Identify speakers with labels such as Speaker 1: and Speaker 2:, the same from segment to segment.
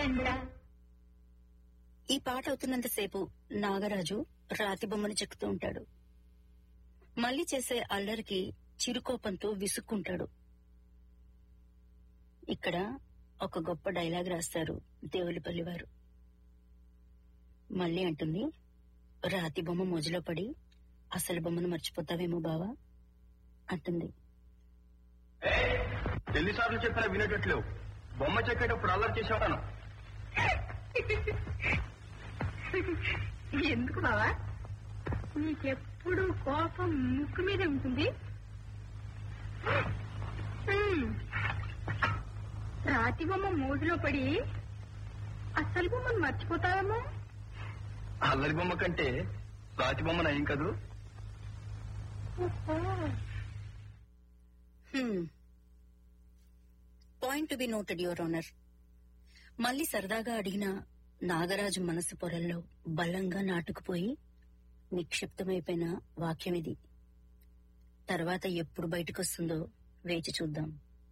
Speaker 1: దండ
Speaker 2: ఈ పాట అవుతున్నంతసేపు నాగరాజు రాతి బొమ్మను చెక్కుతూ ఉంటాడు మళ్ళీ చేసే అల్లరికి చిరుకోపంతో విసుక్కుంటాడు ఇక్కడ ఒక గొప్ప డైలాగ్ రాస్తారు దేవులపల్లి వారు మళ్ళీ అంటుంది రాతి బొమ్మ మొజలో పడి అసలు బొమ్మను మర్చిపోతావేమో బావా అంటుంది
Speaker 3: ఎన్నిసార్లు చెప్పినా వినేటట్లేవు బొమ్మ చెక్కేటప్పుడు అల్లరి చేసేవాను
Speaker 1: ఎందుకు బావా నీకెప్పుడు కోపం ముక్కు మీద ఉంటుంది హ్మ్. రాతి బొమ్మ మోజులో పడి అసలు బొమ్మను మర్చిపోతావేమో
Speaker 3: అల్లరి బొమ్మ కంటే రాతి బొమ్మ నయం కదూ
Speaker 2: point to be noted your honour మళ్ళీ సరదాగా అడిగిన నాగరాజు మనసు పొరల్లో బలంగా నాటుకుపోయి నిక్షిప్తమైపోయిన వాక్యం ఇది తర్వాత ఎప్పుడు బయటకొస్తుందో వేచి చూద్దాం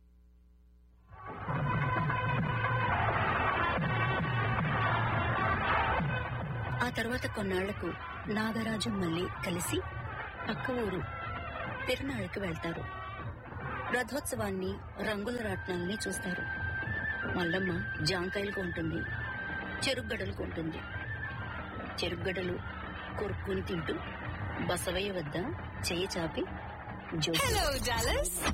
Speaker 2: ఆ తర్వాత కొన్నాళ్లకు నాగరాజు మళ్ళీ కలిసి పక్క ఊరు తిరునాళ్ళకి వెళ్తారు రథోత్సవాన్ని రంగుల రాట్నాల్ని చూస్తారు మల్లమ్మ జాంకాయలు కొంటుంది చెరుగ్గడలు కొంటుంది చెరుగ్గడలు కొరుక్కుని తింటూ బసవయ్య వద్ద చెయ్యి చాపి జోసి
Speaker 4: Hello, Dallas.